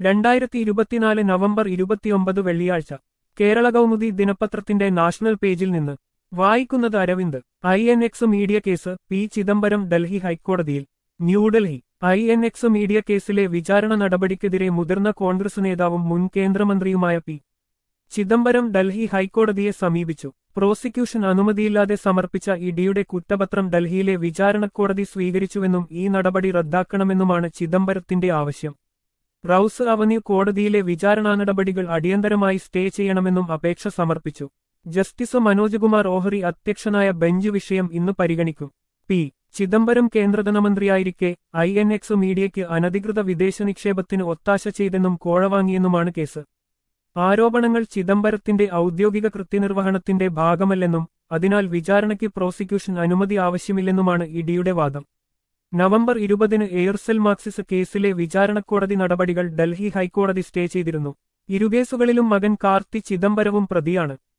രണ്ടായിരത്തി ഇരുപത്തിനാല് നവംബർ ഇരുപത്തിയൊമ്പത് വെള്ളിയാഴ്ച കേരള കൗമുദി ദിനപത്രത്തിന്റെ നാഷണൽ പേജിൽ നിന്ന് വായിക്കുന്നത് Aravind I N X media case P Chidambaram Delhi ഹൈക്കോടതിയിൽ New Delhi I N X media കേസിലെ വിചാരണ നടപടിക്കെതിരെ മുതിർന്ന കോൺഗ്രസ് നേതാവും മുൻ കേന്ദ്രമന്ത്രിയുമായ പി ചിദംബരം ഡൽഹി ഹൈക്കോടതിയെ സമീപിച്ചു പ്രോസിക്യൂഷൻ അനുമതിയില്ലാതെ സമർപ്പിച്ച ഇഡിയുടെ കുറ്റപത്രം ഡൽഹിയിലെ വിചാരണക്കോടതി സ്വീകരിച്ചുവെന്നും ഈ നടപടി റദ്ദാക്കണമെന്നുമാണ് ചിദംബരത്തിന്റെ ആവശ്യം റൌസ് അവന്യൂ കോടതിയിലെ വിചാരണാ നടപടികൾ അടിയന്തരമായി സ്റ്റേ ചെയ്യണമെന്നും അപേക്ഷ സമർപ്പിച്ചു ജസ്റ്റിസ് മനോജ് കുമാർ ഓഹരി അധ്യക്ഷനായ ബെഞ്ച് വിഷയം ഇന്ന് പരിഗണിക്കും പി ചിദംബരം കേന്ദ്രധനമന്ത്രിയായിരിക്കെ ഐ എൻ എക്സ് മീഡിയയ്ക്ക് അനധികൃത വിദേശ നിക്ഷേപത്തിന് ഒത്താശ ചെയ്തെന്നും കോഴ വാങ്ങിയെന്നുമാണ് കേസ് ആരോപണങ്ങൾ ചിദംബരത്തിന്റെ ഔദ്യോഗിക കൃത്യനിർവഹണത്തിന്റെ ഭാഗമല്ലെന്നും അതിനാൽ വിചാരണയ്ക്ക് പ്രോസിക്യൂഷൻ അനുമതി ആവശ്യമില്ലെന്നുമാണ് ഇഡിയുടെ വാദം നവംബർ ഇരുപതിന് എയർസെൽ മാക്സിസ് കേസിലെ വിചാരണക്കോടതി നടപടികൾ ഡൽഹി ഹൈക്കോടതി സ്റ്റേ ചെയ്തിരുന്നു ഇരുകേസുകളിലും മകൻ കാർത്തി ചിദംബരവും പ്രതിയാണ്